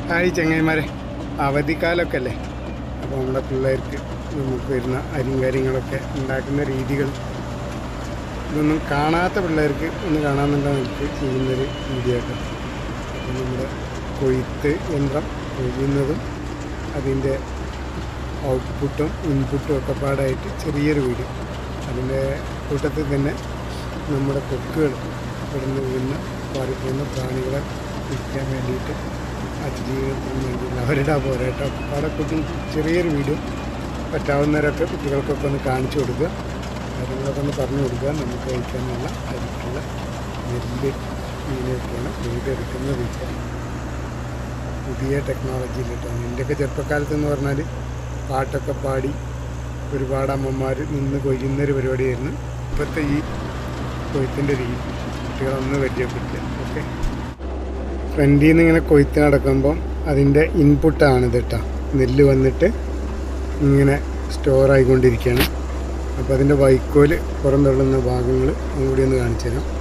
hi ചങ്ങായിമാരെ അവധിക്കാലമൊക്കെ അല്ലേ അപ്പോൾ നമ്മുടെ പിള്ളേർക്ക് നമുക്ക് വരുന്ന അരിയും കാര്യങ്ങളൊക്കെ ഉണ്ടാക്കുന്ന രീതികൾ ഇതൊന്നും കാണാത്ത പിള്ളേർക്ക് ഒന്ന് കാണാമെന്നുള്ള നമുക്ക് ചെയ്യുന്നൊരു വീഡിയോ ആട്ടോ അപ്പോൾ നമ്മുടെ കൊയ്ത്ത് യന്ത്രം കൊയ്യുന്നതും അതിൻ്റെ ഔട്ട്പുട്ടും ഇൻപുട്ടും ഒക്കെ പാടായിട്ട് ചെറിയൊരു വീഡിയോ അതിൻ്റെ കൂട്ടത്തിൽ തന്നെ നമ്മുടെ കൊക്കുകൾ ഇവിടുന്ന് വീഴുന്ന പാറിപ്പോകുന്ന പ്രാണികളെ വിൽക്കാൻ വേണ്ടിയിട്ട് അതിജീവനത്തിന് വേണ്ടിയുള്ള അവരുടെ ആ പോരാട്ടം അവിടെ കുട്ടി ചെറിയൊരു വീഡിയോ പറ്റാവുന്നവരൊക്കെ കുട്ടികൾക്കൊക്കെ ഒന്ന് കാണിച്ചു കൊടുക്കുക കാര്യങ്ങളൊക്കെ ഒന്ന് പറഞ്ഞു കൊടുക്കുക നമുക്ക് കഴിക്കാനുള്ള അതിനുള്ള നെല്ല് മീനൊക്കെയാണ് കൊയ്തെടുക്കുന്നത് ഇപ്പോൾ പുതിയ ടെക്നോളജിയിലിട്ടാണ് എൻ്റെയൊക്കെ ചെറുപ്പക്കാലത്ത് എന്ന് പറഞ്ഞാൽ പാട്ടൊക്കെ പാടി ഒരുപാട് അമ്മമാർ നിന്ന് കൊയ്യുന്നൊരു പരിപാടിയായിരുന്നു ഇപ്പോഴത്തെ ഈ കൊയ്ത്തിൻ്റെ രീതി കുട്ടികളൊന്ന് പരിചയപ്പെടുത്തുക ഓക്കെ ഫ്രണ്ടിൽ നിന്ന് ഇങ്ങനെ കൊയ്ത്ത് നടക്കുമ്പം അതിൻ്റെ ഇൻപുട്ടാണിത് കേട്ടോ നെല്ല് വന്നിട്ട് ഇങ്ങനെ സ്റ്റോർ ആയിക്കൊണ്ടിരിക്കുകയാണ് അപ്പോൾ അതിൻ്റെ വൈക്കോൽ പുറം തള്ളുന്ന ഭാഗങ്ങൾ കൂടി ഒന്ന് കാണിച്ചു തരാം